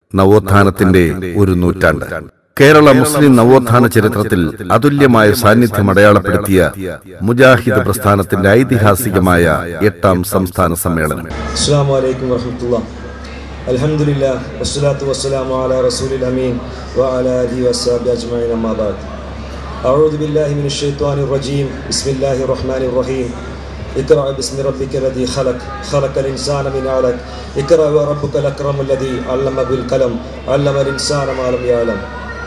നവോത്ഥാനത്തിന്റെ ഒരു നൂറ്റാണ്ട് കേരള മുസ്ലിം നവോത്ഥാന ചരിത്രത്തിൽ അതുല്യമായ സാന്നിധ്യം അടയാളപ്പെടുത്തിയ മുജാഹിദ് പ്രസ്ഥാനത്തിന്റെ ഐതിഹാസികമായ എട്ടാം സംസ്ഥാന സമ്മേളനം السلام عليكم ورحمة الله الحمد لله والصلاة والسلام على رسول الأمين وعلى آله وصحبه أجمعين أما بعد أعوذ بالله من الشيطان الرجيم بسم الله الرحمن الرحيم اقرأ باسم ربك الذي خلق خلق الإنسان من علق اقرأ وربك الأكرم الذي علم بالقلم علم الإنسان ما لم يعلم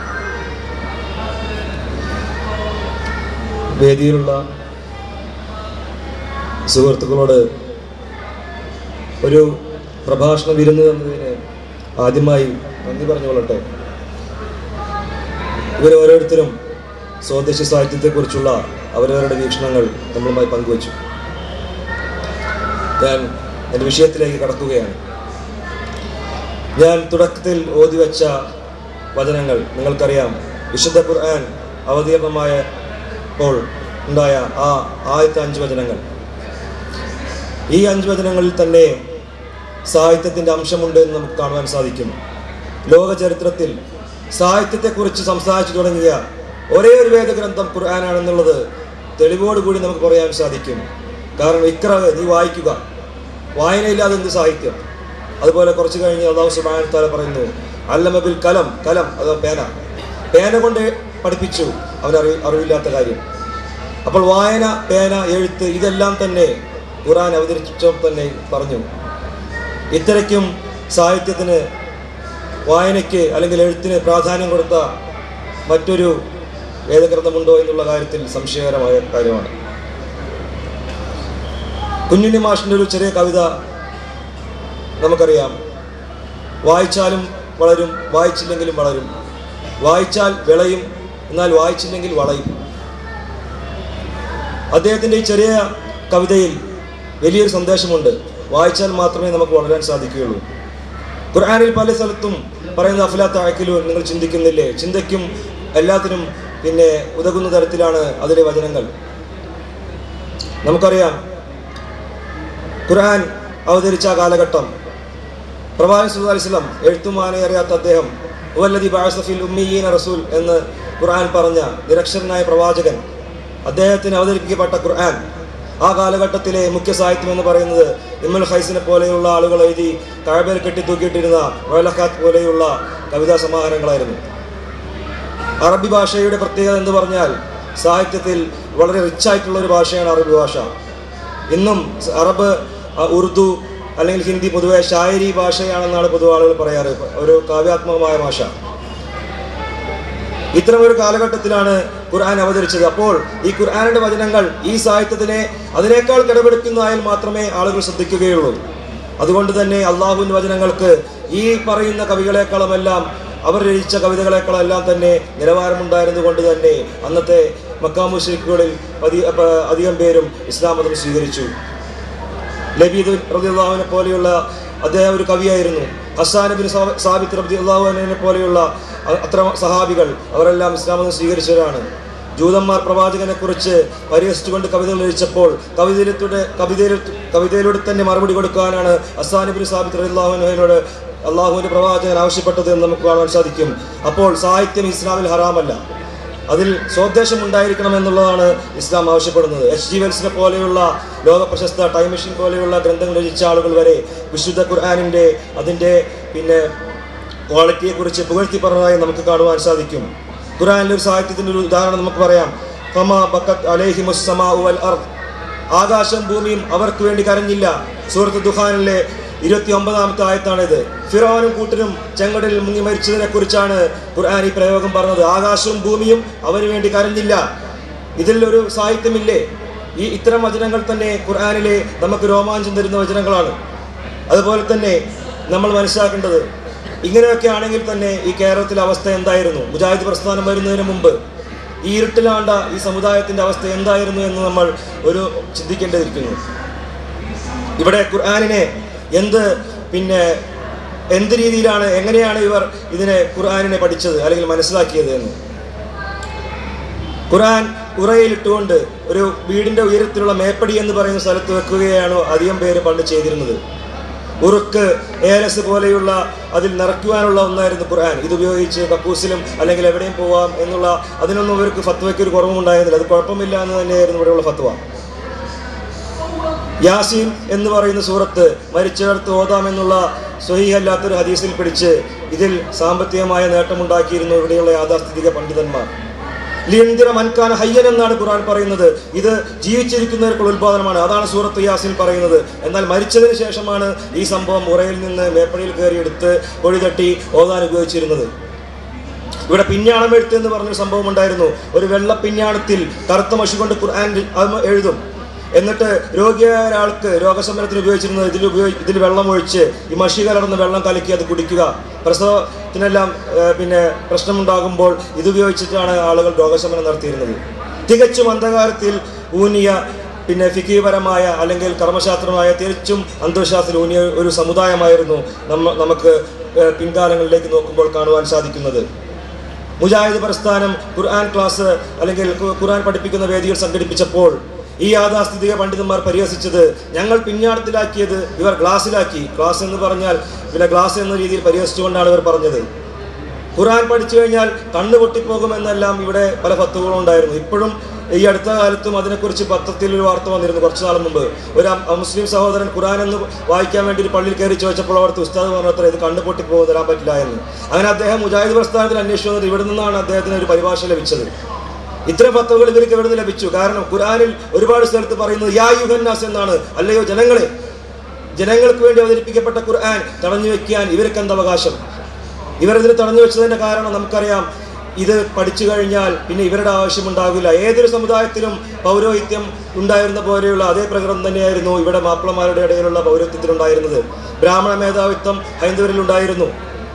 വേദിയിലുള്ള സുഹൃത്തുക്കളോട് ഒരു പ്രഭാഷണ വിരുന്ന് തന്നതിന് ആദ്യമായി നന്ദി പറഞ്ഞുകൊള്ളട്ടെ ഇവർ ഓരോരുത്തരും സ്വദേശി സാഹിത്യത്തെക്കുറിച്ചുള്ള അവരവരുടെ വീക്ഷണങ്ങൾ നമ്മളുമായി പങ്കുവച്ചു ഞാൻ എൻ്റെ വിഷയത്തിലേക്ക് കടക്കുകയാണ് ഞാൻ തുടക്കത്തിൽ ഓതിവെച്ച വചനങ്ങൾ നിങ്ങൾക്കറിയാം വിശുദ്ധ ഖുർആൻ അവതീർണമായപ്പോൾ ഉണ്ടായ ആ ആദ്യത്തെ അഞ്ച് വചനങ്ങൾ ഈ അഞ്ച് വചനങ്ങളിൽ തന്നെ സാഹിത്യത്തിൻ്റെ അംശമുണ്ട് എന്ന് നമുക്ക് കാണുവാൻ സാധിക്കും ലോക ചരിത്രത്തിൽ സാഹിത്യത്തെക്കുറിച്ച് സംസാരിച്ചു തുടങ്ങിയ ഒരേ ഒരു വേദഗ്രന്ഥം ഖുർആനാണെന്നുള്ളത് തെളിവോടുകൂടി നമുക്ക് പറയാൻ സാധിക്കും കാരണം ഇക്ര നീ വായിക്കുക വായനയില്ലാതെ എന്ത് സാഹിത്യം അതുപോലെ കുറച്ച് കഴിഞ്ഞ് അള്ളാഹു സുബാൻ താല പറയുന്നു അല്ലമബിൽ കലം കലം അത് പേന പേന കൊണ്ട് പഠിപ്പിച്ചു അവൻ അറിവ് അറിവില്ലാത്ത കാര്യം അപ്പോൾ വായന പേന എഴുത്ത് ഇതെല്ലാം തന്നെ ഖുറാൻ അവതരിച്ചപ്പോൾ തന്നെ പറഞ്ഞു ഇത്രയ്ക്കും സാഹിത്യത്തിന് വായനയ്ക്ക് അല്ലെങ്കിൽ എഴുത്തിന് പ്രാധാന്യം കൊടുത്ത മറ്റൊരു വേദഗ്രന്ഥമുണ്ടോ എന്നുള്ള കാര്യത്തിൽ സംശയകരമായ കാര്യമാണ് കുഞ്ഞുണ്ണി മാഷിൻ്റെ ഒരു ചെറിയ കവിത നമുക്കറിയാം വായിച്ചാലും വളരും വായിച്ചില്ലെങ്കിലും വളരും വായിച്ചാൽ വിളയും എന്നാൽ വായിച്ചില്ലെങ്കിൽ വളയും അദ്ദേഹത്തിൻ്റെ ഈ ചെറിയ കവിതയിൽ വലിയൊരു സന്ദേശമുണ്ട് വായിച്ചാൽ മാത്രമേ നമുക്ക് വളരാൻ സാധിക്കുകയുള്ളൂ ഖുർആാനിൽ പല സ്ഥലത്തും പറയുന്ന അഫലാത്ത അയക്കിലു നിങ്ങൾ ചിന്തിക്കുന്നില്ലേ ചിന്തയ്ക്കും എല്ലാത്തിനും പിന്നെ ഉതകുന്ന തരത്തിലാണ് അതിലെ വചനങ്ങൾ നമുക്കറിയാം ഖുർആൻ അവതരിച്ച ആ കാലഘട്ടം പ്രവാചകൻ സുല്ലാ അലിസ്ലാം എഴുത്തുമാനെ അറിയാത്ത അദ്ദേഹം ഉവല്ലദി ബാസഫിൽ ഉമ്മീന റസൂൽ എന്ന് ഖുർആൻ പറഞ്ഞ നിരക്ഷരനായ പ്രവാചകൻ അദ്ദേഹത്തിന് അവതരിപ്പിക്കപ്പെട്ട ഖുർആൻ ആ കാലഘട്ടത്തിലെ മുഖ്യ സാഹിത്യം എന്ന് പറയുന്നത് ഇമ്മൽ ഹൈസിനെ പോലെയുള്ള ആളുകൾ എഴുതി കഴബയിൽ കെട്ടിത്തൂക്കിയിട്ടിരുന്ന വയലഖാത്ത് പോലെയുള്ള കവിതാ സമാഹാരങ്ങളായിരുന്നു അറബി ഭാഷയുടെ പ്രത്യേകത എന്ന് പറഞ്ഞാൽ സാഹിത്യത്തിൽ വളരെ റിച്ച് ആയിട്ടുള്ള ഒരു ഭാഷയാണ് അറബി ഭാഷ ഇന്നും അറബ് അഹ് ഉറുദു അല്ലെങ്കിൽ ഹിന്ദി പൊതുവെ ഷായരി ഭാഷയാണെന്നാണ് പൊതുവെ ആളുകൾ പറയാറ് ഒരു കാവ്യാത്മകമായ ഭാഷ ഇത്തരം ഒരു കാലഘട്ടത്തിലാണ് ഖുർആൻ അവതരിച്ചത് അപ്പോൾ ഈ ഖുർആാനിന്റെ വചനങ്ങൾ ഈ സാഹിത്യത്തിനെ അതിനേക്കാൾ കിടപെടുക്കുന്നതായാൽ മാത്രമേ ആളുകൾ ശ്രദ്ധിക്കുകയുള്ളൂ അതുകൊണ്ട് തന്നെ അള്ളാഹുവിൻ്റെ വചനങ്ങൾക്ക് ഈ പറയുന്ന കവികളെക്കാളുമെല്ലാം അവർ രചിച്ച കവിതകളെക്കാളെല്ലാം തന്നെ നിലവാരമുണ്ടായിരുന്നത് കൊണ്ട് തന്നെ അന്നത്തെ മക്കാമുഷരിക്കുകളിൽ അധികം പേരും ഇസ്ലാം മതം സ്വീകരിച്ചു ലബീദ് റബിഅള്ളാഹുവിനെ പോലെയുള്ള അദ്ദേഹം ഒരു കവിയായിരുന്നു ഹസാൻ ബിൻ സാബിത്ത് റബി അള്ളാഹുവിനെ പോലെയുള്ള അത്ര സഹാബികൾ അവരെല്ലാം ഇസ്ലാം മതം സ്വീകരിച്ചവരാണ് ജൂതന്മാർ പ്രവാചകനെ കുറിച്ച് പരിഹസിച്ചുകൊണ്ട് കവിതകൾ രചിച്ചപ്പോൾ കവിതയിലൂടെ കവിതയിൽ കവിതയിലൂടെ തന്നെ മറുപടി കൊടുക്കാനാണ് ഹസാൻ ബിൻ സാബിത്ത് റബി അള്ളാഹുവിനോട് അള്ളാഹുവിൻ്റെ പ്രവാചകൻ ആവശ്യപ്പെട്ടത് എന്ന് നമുക്ക് കാണാൻ സാധിക്കും അപ്പോൾ സാഹിത്യം ഇസ്ലാമിൽ ഹറാമല്ല അതിൽ സ്വദേശം ഉണ്ടായിരിക്കണം എന്നുള്ളതാണ് ഇസ്ലാം ആവശ്യപ്പെടുന്നത് എച്ച് ജി വെൽസിനെ പോലെയുള്ള ലോക പ്രശസ്ത ടൈം മെഷീൻ പോലെയുള്ള ഗ്രന്ഥങ്ങൾ രചിച്ച ആളുകൾ വരെ വിശുദ്ധ ഖുർആാനിൻ്റെ അതിൻ്റെ പിന്നെ ക്വാളിറ്റിയെക്കുറിച്ച് പുകഴ്ത്തി പറഞ്ഞതായി നമുക്ക് കാണുവാൻ സാധിക്കും ഖുർആാനിലെ ഒരു സാഹിത്യത്തിൻ്റെ ഒരു ഉദാഹരണം നമുക്ക് പറയാം ഫമാ ബക്കത്ത് അലേഹി മുസ്സമാ ഉവൽ അർദ് ആകാശം ഭൂമിയും അവർക്ക് വേണ്ടി കരഞ്ഞില്ല സൂറത്ത് ദുഹാനിലെ ഇരുപത്തി ഒമ്പതാമത്തെ ആയത്താണിത് ഫിറോനും കൂട്ടരും ചെങ്കടലിൽ മുങ്ങി മരിച്ചതിനെ കുറിച്ചാണ് ഖുർആൻ ഈ പ്രയോഗം പറഞ്ഞത് ആകാശവും ഭൂമിയും അവന് വേണ്ടി കരഞ്ഞില്ല ഇതിൽ ഒരു സാഹിത്യമില്ലേ ഈ ഇത്തരം വചനങ്ങൾ തന്നെ ഖുർആാനിലെ നമുക്ക് രോമാഞ്ചം തരുന്ന വചനങ്ങളാണ് അതുപോലെ തന്നെ നമ്മൾ മനസ്സിലാക്കേണ്ടത് ഇങ്ങനെയൊക്കെ ആണെങ്കിൽ തന്നെ ഈ കേരളത്തിലെ അവസ്ഥ എന്തായിരുന്നു മുജാഹിദ് പ്രസ്ഥാനം വരുന്നതിന് മുമ്പ് ഈ ഇരുട്ടിലാണ്ട ഈ സമുദായത്തിന്റെ അവസ്ഥ എന്തായിരുന്നു എന്ന് നമ്മൾ ഒരു ചിന്തിക്കേണ്ടിയിരിക്കുന്നു ഇവിടെ ഖുർആാനിനെ എന്ത് പിന്നെ എന്ത് രീതിയിലാണ് എങ്ങനെയാണ് ഇവർ ഇതിനെ ഖുർആാനിനെ പഠിച്ചത് അല്ലെങ്കിൽ മനസ്സിലാക്കിയത് എന്ന് ഖുർആൻ ഉറയിലിട്ടുകൊണ്ട് ഒരു വീടിന്റെ ഉയരത്തിലുള്ള മേപ്പടി എന്ന് പറയുന്ന സ്ഥലത്ത് വെക്കുകയാണ് അധികം പേര് പണ്ട് ചെയ്തിരുന്നത് ഉറുക്ക് ഏലസ് പോലെയുള്ള അതിൽ നിറയ്ക്കുവാനുള്ള ഒന്നായിരുന്നു ഖുർആൻ ഇത് ഉപയോഗിച്ച് കക്കൂസിലും അല്ലെങ്കിൽ എവിടെയും പോവാം എന്നുള്ള അതിനൊന്നും അവർക്ക് ഫത്വയ്ക്ക് ഒരു കുറവും ഉണ്ടായിരുന്നില്ല അത് കുഴപ്പമില്ല എന്ന് തന്നെയായിരുന്നു ഇവിടെയുള്ള ഫത്വ യാസീൻ എന്ന് പറയുന്ന സൂറത്ത് മരിച്ചവർക്ക് ഓതാം എന്നുള്ള സ്വഹീഹല്ലാത്തൊരു ഹദീസിൽ പിടിച്ച് ഇതിൽ സാമ്പത്തികമായ നേട്ടമുണ്ടാക്കിയിരുന്നു ഇവിടെയുള്ള യാഥാസ്ഥിതിക പണ്ഡിതന്മാർ ലിയന്തിര മൻകാന ഹയ്യൻ എന്നാണ് ഖുർആൻ പറയുന്നത് ഇത് ജീവിച്ചിരിക്കുന്നവർക്കുള്ള ഉത്പാദനമാണ് അതാണ് സൂറത്ത് യാസിൻ പറയുന്നത് എന്നാൽ മരിച്ചതിന് ശേഷമാണ് ഈ സംഭവം ഉറയിൽ നിന്ന് മേപ്പടിയിൽ കയറിയെടുത്ത് പൊഴി തട്ടി ഓതാൻ ഉപയോഗിച്ചിരുന്നത് ഇവിടെ പിഞ്ഞാണം എഴുത്ത് എന്ന് പറഞ്ഞൊരു സംഭവം ഉണ്ടായിരുന്നു ഒരു വെള്ള പിഞ്ഞാണത്തിൽ കറുത്ത മഷി കൊണ്ട് ഖുർആൻ അത് എഴുതും എന്നിട്ട് രോഗിയായ ഒരാൾക്ക് രോഗശമനത്തിന് ഉപയോഗിച്ചിരുന്നത് ഇതിൽ ഉപയോഗി ഇതിൽ വെള്ളം ഒഴിച്ച് ഈ മഷി കലർന്ന് വെള്ളം കലക്കി അത് കുടിക്കുക പ്രസവത്തിനെല്ലാം ഏഹ്, പിന്നെ പ്രശ്നമുണ്ടാകുമ്പോൾ ഇത് ഉപയോഗിച്ചിട്ടാണ് ആളുകൾ രോഗശമനം നടത്തിയിരുന്നത് തികച്ചും അന്ധകാരത്തിൽ ഊന്നിയ പിന്നെ ഫിക്കീപരമായ അല്ലെങ്കിൽ കർമ്മശാസ്ത്രമായ തികച്ചും അന്ധവിശ്വാസത്തിൽ ഊന്നിയ ഒരു സമുദായമായിരുന്നു നമ്മ നമുക്ക് ഏഹ്, പിൻകാലങ്ങളിലേക്ക് നോക്കുമ്പോൾ കാണുവാൻ സാധിക്കുന്നത് മുജാഹിദ് പ്രസ്ഥാനം ഖുർആൻ ക്ലാസ് അല്ലെങ്കിൽ ഖു- ഖുർആൻ പഠിപ്പിക്കുന്ന വേദികൾ സംഘടിപ്പിച്ചപ്പോൾ ഈ യാഥാസ്ഥിതിക പണ്ഡിതന്മാർ പരിഹസിച്ചത് ഞങ്ങൾ പിഞ്ഞാടത്തിലാക്കിയത് ഇവർ ഗ്ലാസ്സിലാക്കി ക്ലാസ് എന്ന് പറഞ്ഞാൽ പിന്നെ ഗ്ലാസ് എന്ന രീതിയിൽ പരിഹസിച്ചുകൊണ്ടാണ് ഇവർ പറഞ്ഞത് ഖുർആൻ പഠിച്ചു കഴിഞ്ഞാൽ കണ്ണ് പൊട്ടിപ്പോകുമെന്നെല്ലാം ഇവിടെ പല ഫത്തുകളും ഉണ്ടായിരുന്നു ഇപ്പോഴും ഈ അടുത്ത കാലത്തും അതിനെക്കുറിച്ച് പത്രത്തിൽ ഒരു വാർത്ത വന്നിരുന്നു കുറച്ചു നാൾ മുമ്പ് ഒരു അം- മുസ്ലിം സഹോദരൻ ഖുർആൻ എന്ന് വായിക്കാൻ വേണ്ടി ഒരു പള്ളിയിൽ കയറി ചോദിച്ചപ്പോൾ അവിടുത്തെ ഉസ്താദ് പറഞ്ഞത്ര ഇത് കണ്ണ് പൊട്ടിപ്പോകും തരാൻ പറ്റില്ല എന്ന് അങ്ങനെ അദ്ദേഹം മുജാഹിദ് പ്രസ്ഥാനത്തിൽ അന്വേഷിച്ചു വന്നിട്ട് ഇവിടെ നിന്നാണ് അദ്ദേഹത്തിന് ഒരു പരിഭാഷ ലഭിച്ചത് ഇത്തരം ഫത്തുകൾ ഇവർക്ക് എവിടെ നിന്ന് ലഭിച്ചു കാരണം ഖുർആനിൽ ഒരുപാട് സ്ഥലത്ത് പറയുന്നത് യാ യുഹന്നാസ് എന്നാണ് അല്ലയോ ജനങ്ങളെ ജനങ്ങൾക്ക് വേണ്ടി അവതരിപ്പിക്കപ്പെട്ട ഖുർആൻ തടഞ്ഞു വെക്കാൻ ഇവർക്ക് എന്ത് അവകാശം ഇവരിതിന് തടഞ്ഞു വെച്ചതിന്റെ കാരണം നമുക്കറിയാം ഇത് പഠിച്ചു കഴിഞ്ഞാൽ പിന്നെ ഇവരുടെ ആവശ്യമുണ്ടാകില്ല ഏതൊരു സമുദായത്തിലും പൗരോഹിത്യം ഉണ്ടായിരുന്ന പോലെയുള്ള അതേ പ്രകൃതം തന്നെയായിരുന്നു ഇവിടെ മാപ്പിളമാരുടെ ഇടയിലുള്ള പൗരോഹിത്യത്തിലുണ്ടായിരുന്നത് ബ്രാഹ്മണ മേധാവിത്വം ഹൈന്ദവരിൽ ഉണ്ടായിരുന്നു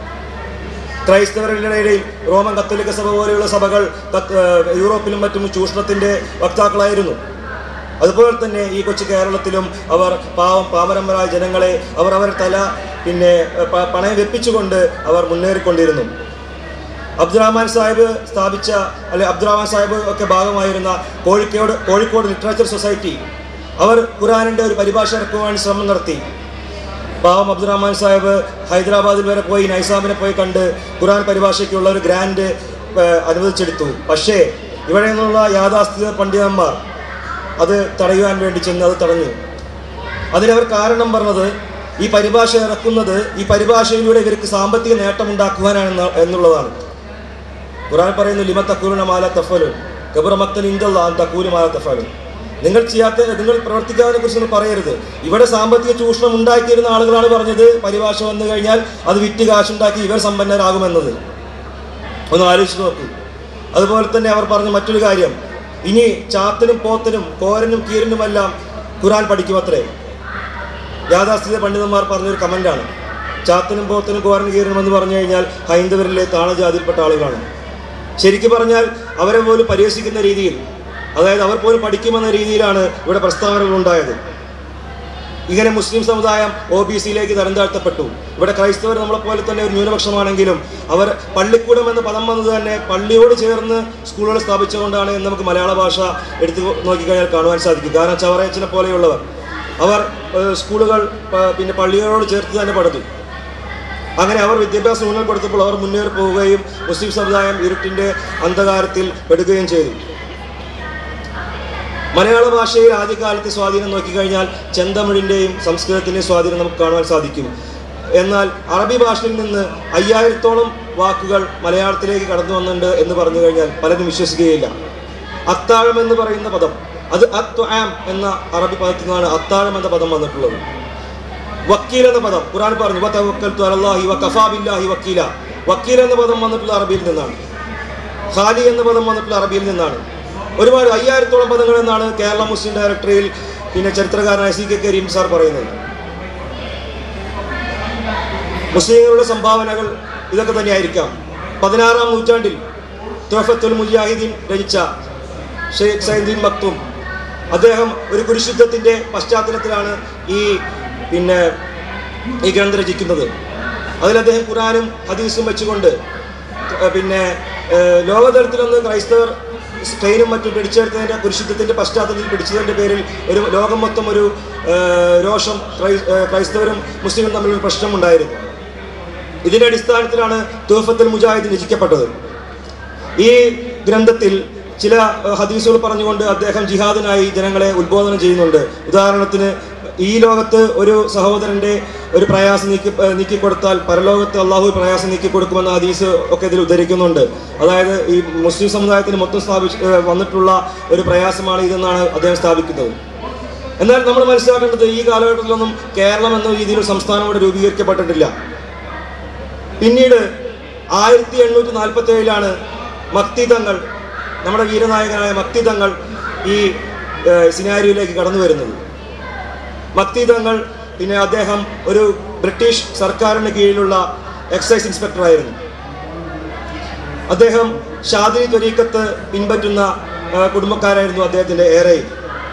ക്രൈസ്തവരുടെ ഇടയിൽ റോമൻ കത്തോലിക്ക സഭ പോലെയുള്ള സഭകൾ കത്ത്- ഏഹ് യൂറോപ്പിലും മറ്റും ചൂഷണത്തിന്റെ വക്താക്കളായിരുന്നു അതുപോലെ തന്നെ ഈ കൊച്ചു കേരളത്തിലും അവർ പാവം പാമരന്മാരായ ജനങ്ങളെ അവർ അവരുടെ തല പിന്നെ ഏഹ്, പ- പണയം വെപ്പിച്ചുകൊണ്ട് അവർ മുന്നേറിക്കൊണ്ടിരുന്നു അബ്ദുറഹ്മാൻ സാഹിബ് സ്ഥാപിച്ച അല്ലെ അബ്ദുറഹ്മാൻ സാഹിബ് ഒക്കെ ഭാഗമായിരുന്ന കോഴിക്കോട് കോഴിക്കോട് ലിറ്ററേച്ചർ സൊസൈറ്റി അവർ ഖുറാനിന്റെ ഒരു പരിഭാഷ ഇറക്കുവാൻ ശ്രമം നടത്തി പാവം അബ്ദുറഹ്മാൻ സാഹിബ് ഹൈദരാബാദിൽ വരെ പോയി നൈസാമിനെ പോയി കണ്ട് ഖുറാൻ പരിഭാഷയ്ക്കുള്ള ഒരു ഗ്രാൻഡ് ഏഹ്, അനുവദിച്ചെടുത്തു പക്ഷേ ഇവിടെ നിന്നുള്ള യാഥാസ്ഥിത പണ്ഡിതന്മാർ അത് തടയുവാൻ വേണ്ടി ചെന്ന് അത് തടഞ്ഞു അതിനവർ കാരണം പറഞ്ഞത് ഈ പരിഭാഷ ഇറക്കുന്നത് ഈ പരിഭാഷയിലൂടെ ഇവർക്ക് സാമ്പത്തിക നേട്ടം ഉണ്ടാക്കുവാനാണ് എന്നുള്ളതാണ് ഖുറാൻ പറയുന്നു ലിമ തക്കൂലിന മാല തഫലു കബുറ മക്തൻ ഇന്ദല്ലാ തക്കൂലി മാല തഫലു നിങ്ങൾ ചെയ്യാത്ത നിങ്ങൾ പ്രവർത്തിക്കാതിനെ കുറിച്ച് നിങ്ങൾ പറയരുത് ഇവിടെ സാമ്പത്തിക ചൂഷണം ഉണ്ടാക്കിയിരുന്ന ആളുകളാണ് പറഞ്ഞത് പരിഭാഷ വന്നു കഴിഞ്ഞാൽ അത് വിറ്റ് കാശുണ്ടാക്കി ഇവർ സമ്പന്നരാകുമെന്നത് ഒന്ന് ആലോചിച്ച് നോക്കൂ അതുപോലെ തന്നെ അവർ പറഞ്ഞ മറ്റൊരു കാര്യം ഇനി ചാത്തനും പോത്തനും കോരനും കീരനുമെല്ലാം ഖുറാൻ പഠിക്കുമത്രേ യാഥാസ്ഥിത പണ്ഡിതന്മാർ പറഞ്ഞൊരു കമന്റാണ് ചാത്തനും പോത്തനും കോരനും കീരനും എന്ന് പറഞ്ഞു കഴിഞ്ഞാൽ ഹൈന്ദവരിലെ താണജാതിയിൽപ്പെട്ട ആളുകളാണ് ശരിക്കും പറഞ്ഞാൽ അവരെ പോലും പരിഹസിക്കുന്ന രീതിയിൽ അതായത് അവർ പോലും പഠിക്കുമെന്ന രീതിയിലാണ് ഇവിടെ പ്രസ്താവനകൾ ഉണ്ടായത് ഇങ്ങനെ മുസ്ലിം സമുദായം ഒ ബി സിയിലേക്ക് തരം താഴ്ത്തപ്പെട്ടു ഇവിടെ ക്രൈസ്തവർ നമ്മളെ പോലെ തന്നെ ഒരു ന്യൂനപക്ഷമാണെങ്കിലും അവർ പള്ളിക്കൂടം എന്ന പദം വന്നത് തന്നെ പള്ളിയോട് ചേർന്ന് സ്കൂളുകൾ സ്ഥാപിച്ചുകൊണ്ടാണ് എന്ന് നമുക്ക് മലയാള ഭാഷ എടുത്തു നോക്കിക്കഴിഞ്ഞാൽ കാണുവാൻ സാധിക്കും കാരണം ചവറയച്ചനെ പോലെയുള്ളവർ അവർ ഏഹ്, സ്കൂളുകൾ പ- പിന്നെ പള്ളികളോട് ചേർത്ത് തന്നെ പടുത്തു അങ്ങനെ അവർ വിദ്യാഭ്യാസം ഊന്നൽ കൊടുത്തപ്പോൾ അവർ മുന്നേറി പോവുകയും മുസ്ലിം സമുദായം ഇരുട്ടിന്റെ അന്ധകാരത്തിൽ പെടുകയും ചെയ്തു മലയാള ഭാഷയിൽ ആദ്യകാലത്തെ സ്വാധീനം നോക്കിക്കഴിഞ്ഞാൽ ചെന്തമിഴിൻ്റെയും സംസ്കൃതത്തിൻ്റെയും സ്വാധീനം നമുക്ക് കാണുവാൻ സാധിക്കും എന്നാൽ അറബി ഭാഷയിൽ നിന്ന് അയ്യായിരത്തോളം വാക്കുകൾ മലയാളത്തിലേക്ക് കടന്നു വന്നിട്ടുണ്ട് എന്ന് പറഞ്ഞു കഴിഞ്ഞാൽ പലരും വിശ്വസിക്കുകയില്ല അത്താഴം എന്ന് പറയുന്ന പദം അത് അത്വാം എന്ന അറബി പദത്തിൽ നിന്നാണ് അത്താഴം എന്ന പദം വന്നിട്ടുള്ളത് വക്കീൽ എന്ന പദം ഖുർആൻ പറഞ്ഞു വതവക്കൽതു അലല്ലാഹി വകഫാ ബില്ലാഹി വക്കീല വക്കീൽ എന്ന പദം വന്നിട്ടുള്ള അറബിയിൽ നിന്നാണ് ഖാലി എന്ന പദം വന്നിട്ടുള്ള അറബിയിൽ നിന്നാണ് ഒരുപാട് അയ്യായിരത്തോളം പദങ്ങൾ എന്നാണ് കേരള മുസ്ലിം ഡയറക്ടറിയിൽ പിന്നെ ചരിത്രകാരനായ സി കെ കരീം സാർ പറയുന്നത് മുസ്ലിങ്ങളുടെ സംഭാവനകൾ ഇതൊക്കെ തന്നെയായിരിക്കാം പതിനാറാം നൂറ്റാണ്ടിൽ തോഫത്തുൽ മുജാഹിദീൻ രചിച്ച ഷെയ്ഖ് സൈദീൻ മക്തും അദ്ദേഹം ഒരു കുരിശുദ്ധത്തിൻ്റെ പശ്ചാത്തലത്തിലാണ് ഈ പിന്നെ ഈ ഗ്രന്ഥം രചിക്കുന്നത് അതിൽ അദ്ദേഹം ഖുറാനും ഹദീസും വെച്ചുകൊണ്ട് ഏഹ് പിന്നെ ഏഹ് ലോകതലത്തിലൊന്ന് ക്രൈസ്തവർ സ്പെയിനും മറ്റും പിടിച്ചെടുത്തതിൻ്റെ കുരിശുദ്ധത്തിൻ്റെ പശ്ചാത്തലത്തിൽ പിടിച്ചതിൻ്റെ പേരിൽ ഒരു ലോകം മൊത്തം ഒരു ആ, രോഷം ക്രൈ- ആ, ക്രൈസ്തവരും മുസ്ലിങ്ങളും തമ്മിൽ ഒരു പ്രശ്നമുണ്ടായിരുന്നു ഇതിന്റെ അടിസ്ഥാനത്തിലാണ് തൂഫത്തുൽ മുജാഹിദ് രചിക്കപ്പെട്ടത് ഈ ഗ്രന്ഥത്തിൽ ചില അഹ്, ഹദീസുകൾ പറഞ്ഞുകൊണ്ട് അദ്ദേഹം ജിഹാദിനായി ജനങ്ങളെ ഉത്ബോധനം ചെയ്യുന്നുണ്ട് ഉദാഹരണത്തിന് ഈ ലോകത്ത് ഒരു സഹോദരന്റെ ഒരു പ്രയാസം നീക്കി ഏഹ്, നീക്കിക്കൊടുത്താൽ പരലോകത്ത് അള്ളാഹു പ്രയാസം നീക്കിക്കൊടുക്കുമെന്ന ഹദീസ് ഒക്കെ ഇതിൽ ഉദ്ധരിക്കുന്നുണ്ട് അതായത് ഈ മുസ്ലിം സമുദായത്തിന് മൊത്തം സ്ഥാപിച്ച് ഏഹ്, വന്നിട്ടുള്ള ഒരു പ്രയാസമാണ് ഇതെന്നാണ് അദ്ദേഹം സ്ഥാപിക്കുന്നത് എന്നാൽ നമ്മൾ മനസ്സിലാക്കേണ്ടത് ഈ കാലഘട്ടത്തിലൊന്നും കേരളം എന്ന രീതിയിൽ ഒരു സംസ്ഥാനം ഇവിടെ രൂപീകരിക്കപ്പെട്ടിട്ടില്ല പിന്നീട് ആയിരത്തി എണ്ണൂറ്റി നാൽപ്പത്തി ഏഴിലാണ് മക്തി തങ്ങൾ നമ്മുടെ വീരനായകനായ മക്തി തങ്ങൾ ഈ ഏഹ്, സിനാരിയിലേക്ക് കടന്നു വരുന്നത് മക്തി തങ്ങൾ പിന്നെ അദ്ദേഹം ഒരു ബ്രിട്ടീഷ് സർക്കാരിന് കീഴിലുള്ള എക്സൈസ് ഇൻസ്പെക്ടറായിരുന്നു അദ്ദേഹം ഷാദിനി ത്വരീക്കത്ത് പിൻപറ്റുന്ന ഏഹ്, കുടുംബക്കാരായിരുന്നു അദ്ദേഹത്തിന്റെ ഏറെയും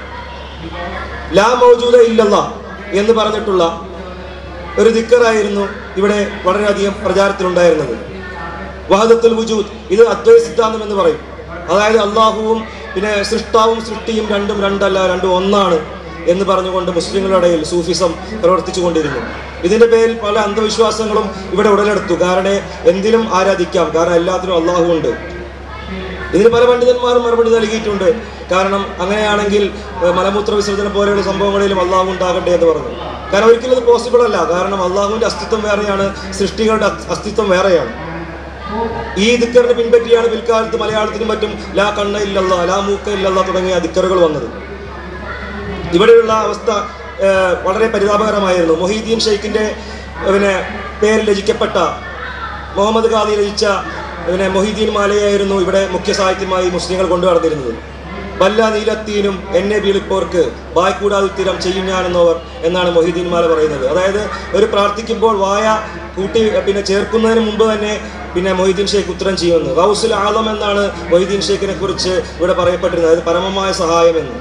ലാ മൗജൂദ ഇല്ലല്ല എന്ന് പറഞ്ഞിട്ടുള്ള ഒരു ദിക്കറായിരുന്നു ഇവിടെ വളരെയധികം പ്രചാരത്തിലുണ്ടായിരുന്നത് വഹദത്തുൽ വുജൂദ് ഇത് അദ്വൈത സിദ്ധാന്തം എന്ന് പറയും അതായത് അള്ളാഹുവും പിന്നെ സൃഷ്ടാവും സൃഷ്ടിയും രണ്ടും രണ്ടല്ല രണ്ടും ഒന്നാണ് എന്ന് പറഞ്ഞുകൊണ്ട് മുസ്ലിങ്ങളുടെ ഇടയിൽ സൂഫിസം പ്രവർത്തിച്ചു കൊണ്ടിരുന്നു ഇതിന്റെ പേരിൽ പല അന്ധവിശ്വാസങ്ങളും ഇവിടെ ഉടലെടുത്തു കാരണം എന്തിനും ആരാധിക്കാം കാരണം എല്ലാത്തിനും അള്ളാഹു ഉണ്ട് ഇതിന് പല പണ്ഡിതന്മാരും മറുപടി നൽകിയിട്ടുണ്ട് കാരണം അങ്ങനെയാണെങ്കിൽ ഏഹ്, മലമൂത്ര വിസർജനം പോലെയുള്ള സംഭവങ്ങളിലും അള്ളാഹു ഉണ്ടാകട്ടെ എന്ന് പറഞ്ഞു കാരണം ഒരിക്കലും ഇത് പോസിബിൾ അല്ല കാരണം അള്ളാഹുവിന്റെ അസ്തിത്വം വേറെയാണ് സൃഷ്ടികളുടെ അസ്- അസ്തിത്വം വേറെയാണ് ഈ ദിക്കറിനെ പിൻപറ്റിയാണ് പിൽക്കാലത്ത് മലയാളത്തിനും മറ്റും ലാ കണ്ണ ഇല്ലല്ല ലാ മൂക്ക ഇല്ലല്ല തുടങ്ങിയ ദിക്കറുകൾ വന്നത് ഇവിടെയുള്ള അവസ്ഥ ഏഹ്, വളരെ പരിതാപകരമായിരുന്നു മൊഹീദ്ദീൻ ഷെയ്ഖിന്റെ ഏഹ്, പിന്നെ പേരിൽ രചിക്കപ്പെട്ട മുഹമ്മദ് ഖാദി രചിച്ച പിന്നെ മൊഹീദ്ദീൻ മാലയായിരുന്നു ഇവിടെ മുഖ്യ സാഹിത്യമായി മുസ്ലിങ്ങൾ കൊണ്ടു നടന്നിരുന്നത് വല്ല നീലത്തീനും എന്നെ വീളിപ്പോർക്ക് വായ്ക്കൂടാതിത്തീരം ചെയ്യും ഞാനെന്നവർ എന്നാണ് മൊഹീദ്ദീൻ മാല പറയുന്നത് അതായത് ഒരു പ്രാർത്ഥിക്കുമ്പോൾ വായ കൂട്ടി പിന്നെ ചേർക്കുന്നതിന് മുമ്പ് തന്നെ പിന്നെ മൊഹീദ്ദീൻ ഷെയ്ഖ് ഉത്തരം ചെയ്യുമെന്ന് റൗസുൽ ആലം എന്നാണ് മൊഹീദ്ദീൻ ഷെയ്ഖിനെ കുറിച്ച് ഇവിടെ പറയപ്പെട്ടിരുന്നത് അതായത് പരമമായ സഹായമെന്ന്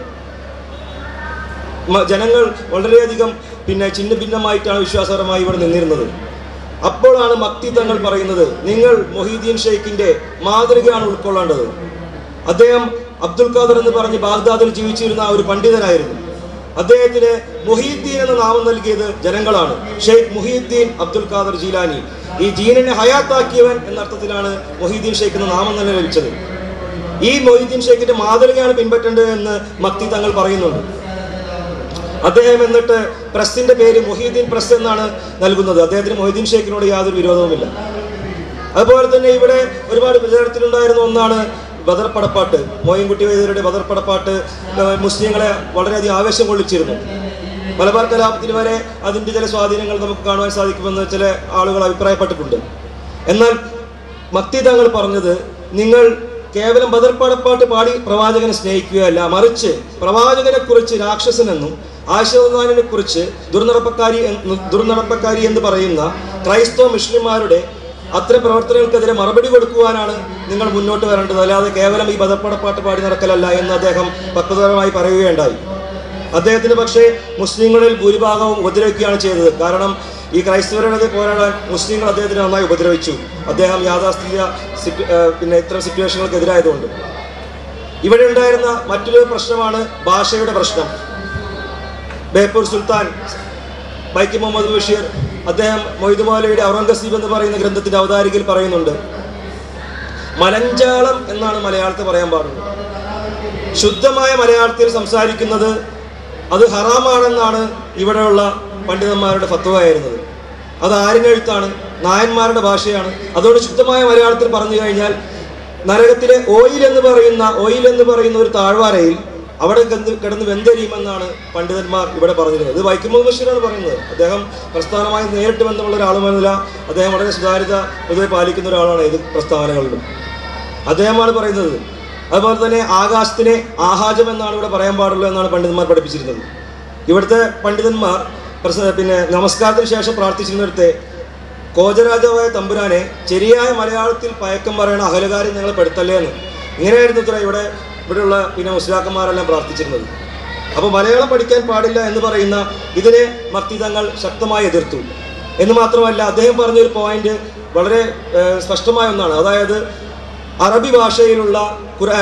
മ- ജനങ്ങൾ വളരെയധികം പിന്നെ ചിന്ന ഭിന്നമായിട്ടാണ് വിശ്വാസപരമായി ഇവിടെ നിന്നിരുന്നത് അപ്പോഴാണ് മക്തി തങ്ങൾ പറയുന്നത് നിങ്ങൾ മൊഹീദ്ദീൻ ഷെയ്ഖിന്റെ മാതൃകയാണ് ഉൾക്കൊള്ളേണ്ടത് അദ്ദേഹം അബ്ദുൽ ഖാദർ എന്ന് പറഞ്ഞ് ബാഗ്ദാദിൽ ജീവിച്ചിരുന്ന ഒരു പണ്ഡിതനായിരുന്നു അദ്ദേഹത്തിന് മുഹീദ്ദീൻ എന്ന നാമം നൽകിയത് ജനങ്ങളാണ് ഷെയ്ഖ് മുഹീദ്ദീൻ അബ്ദുൽ ഖാദർ ജീലാനി ഈ ജീനിനെ ഹയാത്താക്കിയവൻ എന്ന അർത്ഥത്തിലാണ് മൊഹീദ്ദീൻ ഷെയ്ഖ് എന്ന നാമം തന്നെ ലഭിച്ചത് ഈ മൊഹീദ്ദീൻ ഷെയ്ഖിന്റെ മാതൃകയാണ് പിൻപറ്റേണ്ടത് എന്ന് മക്തി തങ്ങൾ പറയുന്നുണ്ട് അദ്ദേഹം എന്നിട്ട് പ്രസിന്റെ പേര് മൊഹീദ്ദീൻ പ്രസ് എന്നാണ് നൽകുന്നത് അദ്ദേഹത്തിന് മൊഹീദ്ദീൻ ഷെയ്ഖിനോട് യാതൊരു വിരോധവുമില്ല അതുപോലെ തന്നെ ഇവിടെ ഒരുപാട് പ്രചാരത്തിലുണ്ടായിരുന്ന ഒന്നാണ് ബദർ പടപ്പാട്ട് മോയിൻകുട്ടി വൈദ്യരുടെ ബദർ പടപ്പാട്ട് ഏഹ് മുസ്ലിങ്ങളെ വളരെയധികം ആവേശം കൊള്ളിച്ചിരുന്നു മലബാർ കലാപത്തിന് വരെ അതിൻ്റെ ചില സ്വാധീനങ്ങൾ നമുക്ക് കാണുവാൻ സാധിക്കുമെന്ന് ചില ആളുകൾ അഭിപ്രായപ്പെട്ടിട്ടുണ്ട് എന്നാൽ മക്തി തങ്ങൾ പറഞ്ഞത് നിങ്ങൾ കേവലം ബദർ പടപ്പാട്ട് പാടി പ്രവാചകനെ സ്നേഹിക്കുകയല്ല മറിച്ച് പ്രവാചകനെ കുറിച്ച് രാക്ഷസനെന്നും ആശീർവാദിനെ കുറിച്ച് ദുർനടപ്പക്കാരി എന്ന് ദുർനടപ്പക്കാരി എന്ന് പറയുന്ന ക്രൈസ്തവ മുസ്ലിംമാരുടെ അത്തരം പ്രവർത്തനങ്ങൾക്കെതിരെ മറുപടി കൊടുക്കുവാനാണ് നിങ്ങൾ മുന്നോട്ട് വരേണ്ടത് അല്ലാതെ കേവലം ഈ ബദർപ്പടപ്പാട്ട് പാടി നടക്കലല്ല എന്ന് അദ്ദേഹം പക്വതരമായി പറയുകയുണ്ടായി അദ്ദേഹത്തിന് പക്ഷേ മുസ്ലിങ്ങളിൽ ഭൂരിഭാഗവും ഉപദ്രവിക്കുകയാണ് ചെയ്തത് കാരണം ഈ ക്രൈസ്തവരുടെ പോരാടാൻ മുസ്ലിങ്ങൾ അദ്ദേഹത്തിന് നന്നായി ഉപദ്രവിച്ചു അദ്ദേഹം യാഥാസ്ഥിതിക സിറ്റു- ഏഹ് പിന്നെ ഇത്തരം സിറ്റുവേഷനുകൾക്കെതിരായതുകൊണ്ട് ഇവിടെ ഉണ്ടായിരുന്ന മറ്റൊരു പ്രശ്നമാണ് ഭാഷയുടെ പ്രശ്നം ബേപ്പൂർ സുൽത്താൻ വൈക്കം മുഹമ്മദ് ബഷീർ അദ്ദേഹം മൊയ്തു മൗലയുടെ ഔറംഗസീബ് എന്ന് പറയുന്ന ഗ്രന്ഥത്തിന്റെ അവതാരികയിൽ പറയുന്നുണ്ട് മലഞ്ചാളം എന്നാണ് മലയാളത്തിൽ പറയാൻ പാടുള്ളത് ശുദ്ധമായ മലയാളത്തിൽ സംസാരിക്കുന്നത് അത് ഹറാമാണെന്നാണ് ഇവിടെയുള്ള പണ്ഡിതന്മാരുടെ ഫത്വമായിരുന്നത് അത് ആരിനെഴുത്താണ് നായന്മാരുടെ ഭാഷയാണ് അതുകൊണ്ട് ശുദ്ധമായ മലയാളത്തിൽ പറഞ്ഞു കഴിഞ്ഞാൽ നരകത്തിലെ ഓയിൽ എന്ന് പറയുന്ന ഓയിൽ എന്ന് പറയുന്ന ഒരു താഴ്വാരയിൽ അവിടെ കിടന്ന് കിടന്ന് വെന്തരിയുമെന്നാണ് പണ്ഡിതന്മാർ ഇവിടെ പറഞ്ഞിരുന്നത് ഇത് വൈക്കം മുഹമ്മദ് ബഷീറാണ് പറയുന്നത് അദ്ദേഹം പ്രസ്ഥാനമായി നേരിട്ട് ബന്ധമുള്ള ഒരാളുമല്ല അദ്ദേഹം വളരെ സുതാര്യത പൊതുവെ പാലിക്കുന്ന ഒരാളാണ് ഇത് പ്രസ്താവനകളിലും അദ്ദേഹമാണ് പറയുന്നത് അതുപോലെ തന്നെ ആകാശത്തിനെ ആഹാജം എന്നാണ് ഇവിടെ പറയാൻ പാടുള്ളൂ എന്നാണ് പണ്ഡിതന്മാർ പഠിപ്പിച്ചിരുന്നത് ഇവിടുത്തെ പണ്ഡിതന്മാർ പ്രസ- പിന്നെ നമസ്കാരത്തിന് ശേഷം പ്രാർത്ഥിച്ചിരുന്നിടത്തെ കോജരാജാവായ തമ്പുരാനെ ശരിയായ മലയാളത്തിൽ പയക്കം പറയണ അഹലുകാരെ ഞങ്ങൾ പെടുത്തല്ലേ എന്ന് ഇങ്ങനെയായിരുന്നു ഇത്ര ഇവിടെ ഇവിടെയുള്ള പിന്നെ മുസ്ലിയാക്കന്മാരെല്ലാം പ്രാർത്ഥിച്ചിരുന്നത് അപ്പോൾ മലയാളം പഠിക്കാൻ പാടില്ല എന്ന് പറയുന്ന ഇതിനെ മക്തിതങ്ങൾ ശക്തമായി എതിർത്തു എന്ന് മാത്രമല്ല അദ്ദേഹം പറഞ്ഞൊരു പോയിന്റ് വളരെ ഏഹ്, സ്പഷ്ടമായ ഒന്നാണ് അതായത് അറബി ഭാഷയിലുള്ള ഖുർആൻ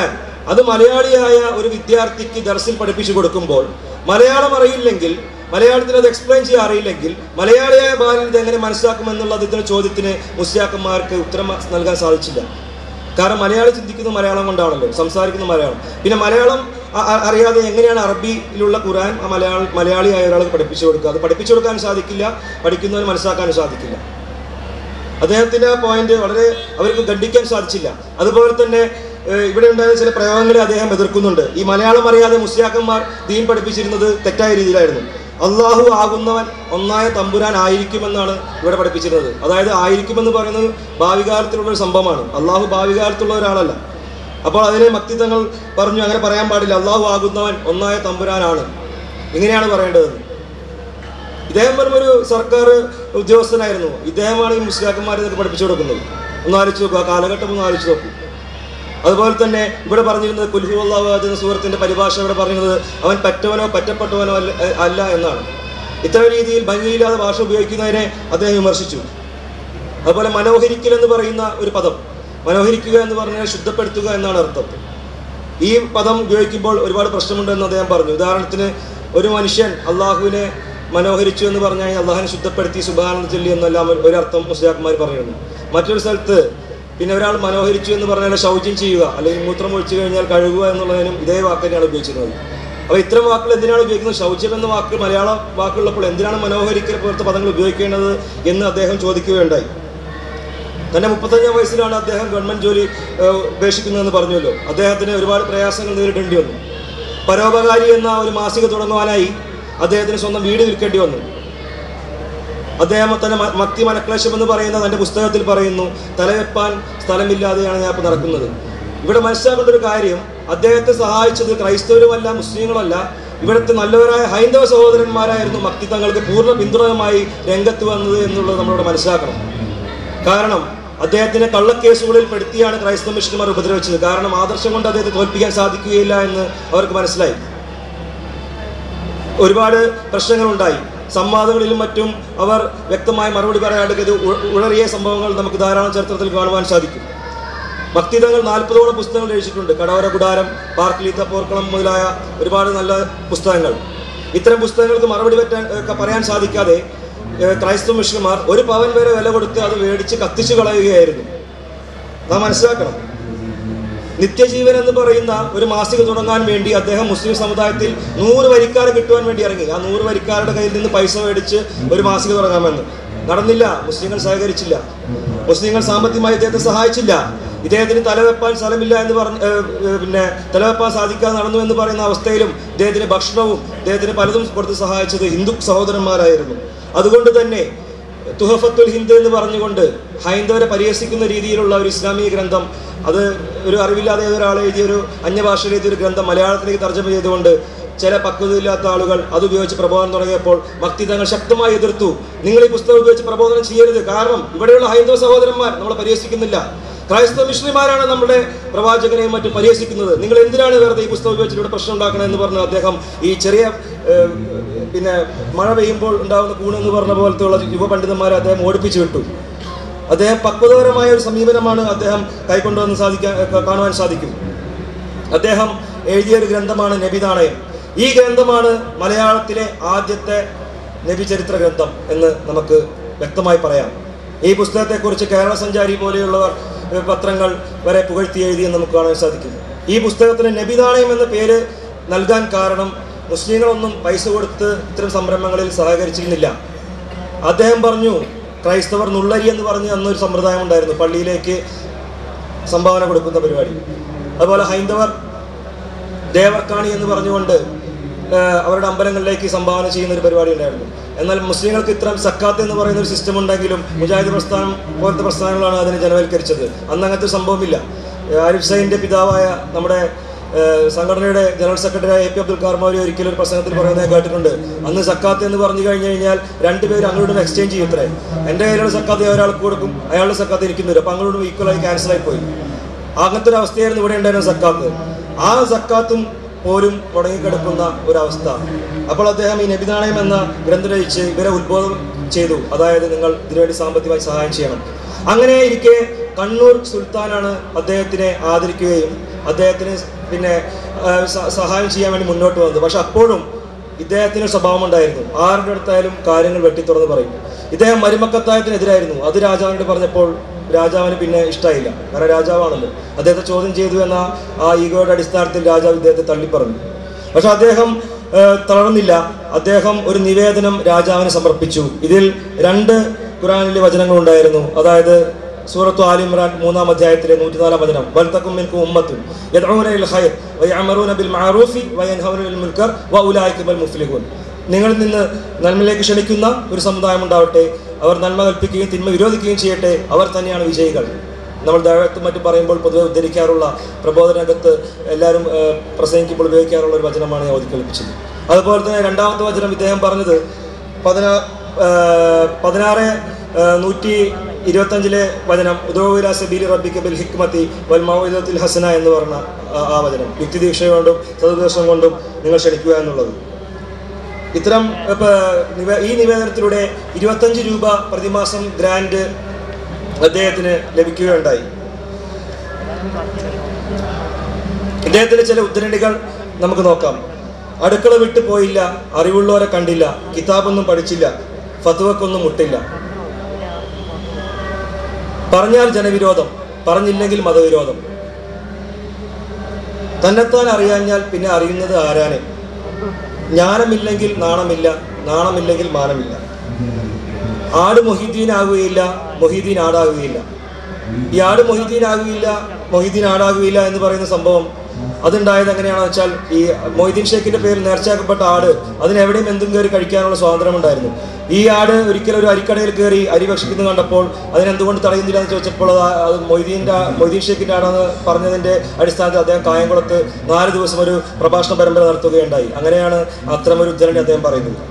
അത് മലയാളിയായ ഒരു വിദ്യാർത്ഥിക്ക് ദർസിൽ പഠിപ്പിച്ചു കൊടുക്കുമ്പോൾ മലയാളം അറിയില്ലെങ്കിൽ മലയാളത്തിൽ അത് എക്സ്പ്ലെയിൻ ചെയ്യാൻ അറിയില്ലെങ്കിൽ മലയാളിയായ ബാലൻ ഇത് എങ്ങനെ മനസ്സിലാക്കുമെന്നുള്ള ഇതിന്റെ ചോദ്യത്തിന് മുസ്ലിയാക്കന്മാർക്ക് ഉത്തരം നൽകാൻ സാധിച്ചില്ല കാരണം മലയാളി ചിന്തിക്കുന്നത് മലയാളം കൊണ്ടാണല്ലോ സംസാരിക്കുന്നത് മലയാളം പിന്നെ മലയാളം അ- അ- അറിയാതെ എങ്ങനെയാണ് അറബിയിലുള്ള ഖുറാൻ ആ മലയാള മലയാളിയായ ഒരാൾക്ക് പഠിപ്പിച്ചു കൊടുക്കുക അത് പഠിപ്പിച്ചു കൊടുക്കാൻ സാധിക്കില്ല പഠിക്കുന്നവന് മനസ്സിലാക്കാനും സാധിക്കില്ല അദ്ദേഹത്തിന്റെ ആ പോയിന്റ് വളരെ അവർക്ക് ഖണ്ഡിക്കാൻ സാധിച്ചില്ല അതുപോലെ തന്നെ ഏഹ്, ഇവിടെ ഉണ്ടായ ചില പ്രയോഗങ്ങളെ അദ്ദേഹം എതിർക്കുന്നുണ്ട് ഈ മലയാളം അറിയാതെ മുസ്ലിയാക്കന്മാർ ദീൻ പഠിപ്പിച്ചിരുന്നത് തെറ്റായ രീതിയിലായിരുന്നു അള്ളാഹു ആകുന്നവൻ ഒന്നായ തമ്പുരാൻ ആയിരിക്കുമെന്നാണ് ഇവിടെ പഠിപ്പിച്ചിരുന്നത് അതായത് ആയിരിക്കുമെന്ന് പറയുന്നത് ഭാവികാലത്തിലുള്ള ഒരു സംഭവമാണ് അള്ളാഹു ഭാവികാലത്തുള്ള ഒരാളല്ല അപ്പോൾ അതിനെ മക്തിത്വങ്ങൾ പറഞ്ഞു അങ്ങനെ പറയാൻ പാടില്ല അള്ളാഹു ആകുന്നവൻ ഒന്നായ തമ്പുരാനാണ് ഇങ്ങനെയാണ് പറയേണ്ടതെന്ന് ഇദ്ദേഹം വെറും ഒരു സർക്കാർ ഉദ്യോഗസ്ഥനായിരുന്നു ഇദ്ദേഹമാണ് ഈ മുസ്ലിയാക്കന്മാരെ ഇതൊക്കെ പഠിപ്പിച്ചു കൊടുക്കുന്നത് ഒന്ന് ആലോചിച്ച് നോക്കുക ആ കാലഘട്ടം ഒന്ന് ആലോചിച്ച് നോക്കൂ അതുപോലെ തന്നെ ഇവിടെ പറഞ്ഞിരുന്നത് കുൽഹുല്ലാഹു എന്ന സുഹൃത്തിന്റെ പരിഭാഷ ഇവിടെ പറഞ്ഞിരുന്നത് അവൻ പറ്റവനോ പറ്റപ്പെട്ടവനോ അല്ല അല്ല എന്നാണ് ഇത്തരം രീതിയിൽ ഭംഗിയില്ലാതെ ഭാഷ ഉപയോഗിക്കുന്നതിനെ അദ്ദേഹം വിമർശിച്ചു അതുപോലെ മനോഹരിക്കൽ എന്ന് പറയുന്ന ഒരു പദം മനോഹരിക്കുക എന്ന് പറഞ്ഞാൽ ശുദ്ധപ്പെടുത്തുക എന്നാണ് അർത്ഥം ഈ പദം ഉപയോഗിക്കുമ്പോൾ ഒരുപാട് പ്രശ്നമുണ്ടെന്ന് അദ്ദേഹം പറഞ്ഞു ഉദാഹരണത്തിന് ഒരു മനുഷ്യൻ അള്ളാഹുവിനെ മനോഹരിച്ചു എന്ന് പറഞ്ഞാൽ അള്ളാഹിനെ ശുദ്ധപ്പെടുത്തി സുബാനന്ദ ചൊല്ലി എന്നെല്ലാം ഒരു- ഒരർത്ഥം മുസ്ലിയാക്കന്മാർ പറയുന്നു മറ്റൊരു സ്ഥലത്ത് പിന്നെ ഒരാൾ മനോഹരിച്ചു എന്ന് പറഞ്ഞാൽ ശൗചം ചെയ്യുക അല്ലെങ്കിൽ മൂത്രം ഒഴിച്ചു കഴിഞ്ഞാൽ കഴുകുക എന്നുള്ളതിനും ഇതേ വാക്ക് തന്നെയാണ് ഉപയോഗിച്ചിരുന്നത് അപ്പോൾ ഇത്തരം വാക്കുകൾ എന്തിനാണ് ഉപയോഗിക്കുന്നത് ശൗചം എന്ന വാക്ക് മലയാള വാക്കുള്ളപ്പോൾ എന്തിനാണ് മനോഹരിക്കൽ പോലത്തെ പദങ്ങൾ ഉപയോഗിക്കേണ്ടത് എന്ന് അദ്ദേഹം ചോദിക്കുകയുണ്ടായി തന്റെ മുപ്പത്തഞ്ചാം വയസ്സിലാണ് അദ്ദേഹം ഗവൺമെന്റ് ജോലി ഏഹ്, ഉപേക്ഷിക്കുന്നതെന്ന് പറഞ്ഞല്ലോ അദ്ദേഹത്തിന് ഒരുപാട് പ്രയാസങ്ങൾ നേരിടേണ്ടി വന്നു പരോപകാരി എന്ന ഒരു മാസിക തുടങ്ങുവാനായി അദ്ദേഹത്തിന് സ്വന്തം വീട് വിൽക്കേണ്ടി വന്നു അദ്ദേഹം തന്നെ മ- മക്തി മനക്ലേശം എന്ന് പറയുന്ന തന്റെ പുസ്തകത്തിൽ പറയുന്നു തലവെപ്പാൻ സ്ഥലമില്ലാതെയാണ് ഞാൻ ഇപ്പോൾ നടക്കുന്നത് ഇവിടെ മനസ്സിലാക്കേണ്ട ഒരു കാര്യം അദ്ദേഹത്തെ സഹായിച്ചത് ക്രൈസ്തവരുമല്ല മുസ്ലിങ്ങളല്ല ഇവിടുത്തെ നല്ലവരായ ഹൈന്ദവ സഹോദരന്മാരായിരുന്നു മക്തിത്വങ്ങൾക്ക് പൂർണ്ണ പിന്തുണയുമായി രംഗത്ത് വന്നത് എന്നുള്ളത് നമ്മളോട് മനസ്സിലാക്കണം കാരണം അദ്ദേഹത്തിനെ കള്ളക്കേസുകളിൽ പെടുത്തിയാണ് ക്രൈസ്തവ മിഷനുമാർ ഉപദ്രവിച്ചത് കാരണം ആദർശം കൊണ്ട് അദ്ദേഹത്തെ തോൽപ്പിക്കാൻ സാധിക്കുകയില്ല എന്ന് അവർക്ക് മനസ്സിലായി ഒരുപാട് പ്രശ്നങ്ങളുണ്ടായി സംവാദങ്ങളിലും മറ്റും അവർ വ്യക്തമായ മറുപടി പറയാണ്ട് ഇത് ഉ- ഉളറിയ സംഭവങ്ങൾ നമുക്ക് ധാരാളം ചരിത്രത്തിൽ കാണുവാൻ സാധിക്കും ഭക്തിതങ്ങൾ നാൽപ്പതോളം പുസ്തകങ്ങൾ രചിച്ചിട്ടുണ്ട് കടവര കുടാരം പാർക്കിലീത്ത പോർക്കളം മുതലായ ഒരുപാട് നല്ല പുസ്തകങ്ങൾ ഇത്തരം പുസ്തകങ്ങൾക്ക് മറുപടി പറ്റാൻ ഒക്കെ പറയാൻ സാധിക്കാതെ ഏഹ്, ക്രൈസ്തവ മിഷനുമാർ ഒരു പവൻ വരെ വില കൊടുത്ത് അത് മേടിച്ച് കത്തിച്ചു കളയുകയായിരുന്നു നാം മനസ്സിലാക്കണം നിത്യജീവൻ എന്ന് പറയുന്ന ഒരു മാസിക തുടങ്ങാൻ വേണ്ടി അദ്ദേഹം മുസ്ലിം സമുദായത്തിൽ നൂറ് വരിക്കാരെ കിട്ടുവാൻ വേണ്ടി ഇറങ്ങി ആ നൂറ് വരിക്കാരുടെ കയ്യിൽ നിന്ന് പൈസ മേടിച്ച് ഒരു മാസിക തുടങ്ങാമെന്ന് നടന്നില്ല മുസ്ലിങ്ങൾ സഹകരിച്ചില്ല മുസ്ലിങ്ങൾ സാമ്പത്തികമായി ഇദ്ദേഹത്തെ സഹായിച്ചില്ല ഇദ്ദേഹത്തിന് തലവെപ്പാൻ സ്ഥലമില്ല എന്ന് പറഞ്ഞ് ഏഹ്, ഏഹ്, പിന്നെ തലവെപ്പാൻ സാധിക്കാതെ നടന്നു എന്ന് പറയുന്ന അവസ്ഥയിലും ഇദ്ദേഹത്തിന് ഭക്ഷണവും ഇദ്ദേഹത്തിന് പലതും കൊടുത്ത് സഹായിച്ചത് ഹിന്ദു സഹോദരന്മാരായിരുന്നു അതുകൊണ്ട് തന്നെ തുഹഫത്തുൽ ഹിന്ദ് എന്ന് പറഞ്ഞുകൊണ്ട് ഹൈന്ദവരെ പരിഹസിക്കുന്ന രീതിയിലുള്ള ഒരു ഇസ്ലാമിക ഗ്രന്ഥം അത് ഒരു അറിവില്ലാതെ ഒരാൾ എഴുതിയ ഒരു അന്യഭാഷയിൽ എഴുതിയ ഒരു ഗ്രന്ഥം മലയാളത്തിലേക്ക് തർജ്ജമ ചെയ്തുകൊണ്ട് ചില പക്വതയില്ലാത്ത ആളുകൾ അത് ഉപയോഗിച്ച് പ്രബോധനം തുടങ്ങിയപ്പോൾ ഭക്തി തങ്ങൾ ശക്തമായി എതിർത്തു നിങ്ങൾ ഈ പുസ്തകം ഉപയോഗിച്ച് പ്രബോധനം ചെയ്യരുത് കാരണം ഇവിടെയുള്ള ഹൈന്ദവ സഹോദരന്മാർ നമ്മളെ പരിഹസിക്കുന്നില്ല ക്രൈസ്തവ മിഷണറിമാരാണ് നമ്മുടെ പ്രവാചകനെയും മറ്റും പരിഹസിക്കുന്നത് നിങ്ങൾ എന്തിനാണ് വെറുതെ ഈ പുസ്തകം ഉപയോഗിച്ചിട്ട് ഇവിടെ പ്രശ്നം ഉണ്ടാക്കണം എന്ന് പറഞ്ഞ് അദ്ദേഹം ഈ ചെറിയ ഏഹ്, പിന്നെ മഴ പെയ്യുമ്പോൾ ഉണ്ടാകുന്ന കൂണ് എന്ന് പറഞ്ഞ പോലത്തെ ഉള്ള യുവ പണ്ഡിതന്മാരെ അദ്ദേഹം ഓടിപ്പിച്ചു വിട്ടു അദ്ദേഹം പക്വതപരമായ ഒരു സമീപനമാണ് അദ്ദേഹം കൈക്കൊണ്ടുവന്ന് സാധിക്കാൻ ക- കാണുവാൻ സാധിക്കും അദ്ദേഹം എഴുതിയ ഒരു ഗ്രന്ഥമാണ് നബിനാണയം ഈ ഗ്രന്ഥമാണ് മലയാളത്തിലെ ആദ്യത്തെ നബി ചരിത്ര ഗ്രന്ഥം എന്ന് നമുക്ക് വ്യക്തമായി പറയാം ഈ പുസ്തകത്തെക്കുറിച്ച് കേരള സഞ്ചാരി പോലെയുള്ളവർ ഏഹ്, പത്രങ്ങൾ വരെ പുകഴ്ത്തി എഴുതിയെന്ന് നമുക്ക് കാണാൻ സാധിക്കും ഈ പുസ്തകത്തിന് നബിനാണയം എന്ന പേര് നൽകാൻ കാരണം മുസ്ലിങ്ങളൊന്നും പൈസ കൊടുത്ത് ഇത്തരം സംരംഭങ്ങളിൽ സഹകരിച്ചിരുന്നില്ല അദ്ദേഹം പറഞ്ഞു ക്രൈസ്തവർ നുള്ളരി എന്ന് പറഞ്ഞ് അന്നൊരു സമ്പ്രദായം ഉണ്ടായിരുന്നു പള്ളിയിലേക്ക് സംഭാവന കൊടുക്കുന്ന പരിപാടി അതുപോലെ ഹൈന്ദവർ ദേവർക്കാണി എന്ന് പറഞ്ഞുകൊണ്ട് ആ, അവരുടെ അമ്പലങ്ങളിലേക്ക് സംഭാവന ചെയ്യുന്ന ഒരു പരിപാടി ഉണ്ടായിരുന്നു എന്നാൽ മുസ്ലിങ്ങൾക്ക് ഇത്തരം സക്കാത്ത് എന്ന് പറയുന്ന ഒരു സിസ്റ്റം ഉണ്ടെങ്കിലും മുജാഹിദ് പ്രസ്ഥാനം പോലത്തെ പ്രസ്ഥാനങ്ങളാണ് അതിനെ ജനവൽക്കരിച്ചത് അന്ന് അങ്ങനത്തെ ഒരു സംഭവമില്ല ആരിഫ് സൈൻ്റെ പിതാവായ നമ്മുടെ ആ, സംഘടനയുടെ general secretary A P Abdul കാർമൗലി ഒരിക്കലും ഒരു പ്രസംഗത്തിൽ പറയുന്നത് ഞാൻ കേട്ടിട്ടുണ്ട് അന്ന് സക്കാത്ത് എന്ന് പറഞ്ഞു കഴിഞ്ഞു കഴിഞ്ഞാൽ രണ്ടുപേരും അങ്ങോട്ടും എക്സ്ചേഞ്ച് ചെയ്യത്രേ എൻ്റെ കയ്യിലുള്ള സക്കാത്ത് ഞാൻ ഒരാൾക്ക് കൊടുക്കും അയാളുടെ സക്കാത്ത് എനിക്കും തരും അപ്പം അങ്ങോട്ടും ഈക്വലായി ക്യാൻസലായി പോയി അങ്ങനത്തെ ഒരു അവസ്ഥയായിരുന്നു ഇവിടെ ഉണ്ടായിരുന്ന സക്കാത്ത് ആ സക്കാത്തും പോലും മുടങ്ങിക്കിടക്കുന്ന ഒരവസ്ഥ അപ്പോൾ അദ്ദേഹം ഈ നബിനാണയം എന്ന ഗ്രന്ഥം രചിച്ച് ഇവരെ ഉത്ബോധം ചെയ്തു അതായത് നിങ്ങൾ ഇതിനുവേണ്ടി സാമ്പത്തികമായി സഹായം ചെയ്യണം അങ്ങനെ ഇരിക്കെ കണ്ണൂർ സുൽത്താനാണ് അദ്ദേഹത്തിനെ ആദരിക്കുകയും അദ്ദേഹത്തിന് പിന്നെ ആ, സ- സഹായം ചെയ്യാൻ വേണ്ടി മുന്നോട്ട് വന്നത് പക്ഷെ അപ്പോഴും ഇദ്ദേഹത്തിന് ഒരു സ്വഭാവം ഉണ്ടായിരുന്നു ആരുടെ അടുത്തായാലും കാര്യങ്ങൾ വെട്ടിത്തുറന്ന് പറയും ഇദ്ദേഹം മരുമക്കത്തായത്തിനെതിരായിരുന്നു അത് രാജാവിനോട് പറഞ്ഞപ്പോൾ രാജാവിന് പിന്നെ ഇഷ്ടമായില്ല കാരണം രാജാവാണല്ലോ അദ്ദേഹത്തെ ചോദ്യം ചെയ്തു എന്ന ആ ഈഗോയുടെ അടിസ്ഥാനത്തിൽ രാജാവ് ഇദ്ദേഹത്തെ തള്ളിപ്പറഞ്ഞു പക്ഷെ അദ്ദേഹം ആ, തളർന്നില്ല അദ്ദേഹം ഒരു നിവേദനം രാജാവിന് സമർപ്പിച്ചു ഇതിൽ രണ്ട് ഖുറാനിലെ വചനങ്ങൾ ഉണ്ടായിരുന്നു അതായത് സൂറത്തു ആലി ഇമ്രാൻ മൂന്നാം അധ്യായത്തിലെ നൂറ്റിനാലാം വചനം വൽതക്കും മിൻകും ഉമ്മത്തുൻ യദ്ഊന ഇലൽ ഖൈർ വയഅമറൂന ബിൽ മഅറൂഫി വയൻഹൗന അനിൽ മുൻകർ വഉലൈക ബൽ മുഫ്ലിഹൂൻ നിങ്ങളിൽ നിന്ന് നന്മയിലേക്ക് ക്ഷണിക്കുന്ന ഒരു സമുദായം ഉണ്ടാവട്ടെ അവർ നന്മ കൽപ്പിക്കുകയും തിന്മ വിരോധിക്കുകയും ചെയ്യട്ടെ അവർ തന്നെയാണ് വിജയികൾ നമ്മൾ ദൈവത്തും മറ്റും പറയുമ്പോൾ പൊതുവെ ഉദ്ധരിക്കാറുള്ള പ്രബോധന രംഗത്ത് എല്ലാവരും ആ, പ്രസംഗിക്കുമ്പോൾ ഉപയോഗിക്കാറുള്ള ഒരു വചനമാണ് ഞാൻ ഓതിക്കൽപ്പിച്ചത് അതുപോലെ തന്നെ രണ്ടാമത്തെ വചനം ഇദ്ദേഹം പറഞ്ഞത് പതിനാ ആ, പതിനാറ് ആ, നൂറ്റി ഇരുപത്തഞ്ചിലെ വചനം ഉദോവില സബീലി റബ്ബിക്ക് ബിൽ ഹിക്മത്തി വൽ മൗഇദത്തിൽ ഹസന എന്ന് പറഞ്ഞ ആ- ആ വചനം യുക്തിദീക്ഷ കൊണ്ടും സതുദ്ദേശം കൊണ്ടും നിങ്ങൾ ക്ഷണിക്കുക എന്നുള്ളത് ഇത്തരം ഇപ്പൊ നിവേ- ഈ നിവേദനത്തിലൂടെ ഇരുപത്തഞ്ച് രൂപ പ്രതിമാസം ഗ്രാൻഡ് അദ്ദേഹത്തിന് ലഭിക്കുകയുണ്ടായി ഇദ്ദേഹത്തിന്റെ ചില ഉദ്ധരണികൾ നമുക്ക് നോക്കാം അടുക്കള വിട്ടു പോയില്ല അറിവുള്ളവരെ കണ്ടില്ല കിതാബൊന്നും പഠിച്ചില്ല ഫതുവക്കൊന്നും മുട്ടില്ല പറഞ്ഞാൽ ജനവിരോധം പറഞ്ഞില്ലെങ്കിൽ മതവിരോധം തന്നെത്താൻ അറിയാഞ്ഞാൽ പിന്നെ അറിയുന്നത് ആരാനെ ജ്ഞാനമില്ലെങ്കിൽ നാണമില്ല നാണമില്ലെങ്കിൽ മാനമില്ല ആട് മൊഹീദ്ദീൻ ആകുകയില്ല മൊഹീദ്ദീൻ ആടാകുകയില്ല ഈ ആട് മൊഹീദ്ദീൻ ആകുകയില്ല മൊഹീദ്ദീൻ ആടാകുകയില്ല എന്ന് പറയുന്ന സംഭവം അതുണ്ടായത് എങ്ങനെയാണെന്ന് വെച്ചാൽ ഈ മൊയ്തീൻ ഷേഖിന്റെ പേരിൽ നേർച്ചയാക്കപ്പെട്ട ആട് അതിന് എവിടെയും എന്തും കയറി കഴിക്കാനുള്ള സ്വാതന്ത്ര്യം ഉണ്ടായിരുന്നു ഈ ആട് ഒരിക്കലും ഒരു അരിക്കടയിൽ കയറി അരി ഭക്ഷിക്കുന്നത് കണ്ടപ്പോൾ അതിനെന്തുകൊണ്ട് തടയുന്നില്ല എന്ന് ചോദിച്ചപ്പോൾ അത് ആ- അത് മൊയ്തീൻ്റെ മൊയ്തീൻ ഷേഖിന്റെ ആടാന്ന് പറഞ്ഞതിന്റെ അടിസ്ഥാനത്തിൽ അദ്ദേഹം കായംകുളത്ത് നാല് ദിവസം ഒരു പ്രഭാഷണ പരമ്പര നടത്തുകയുണ്ടായി അങ്ങനെയാണ് അത്തരമൊരു ഉദ്ധരണി അദ്ദേഹം പറയുന്നത്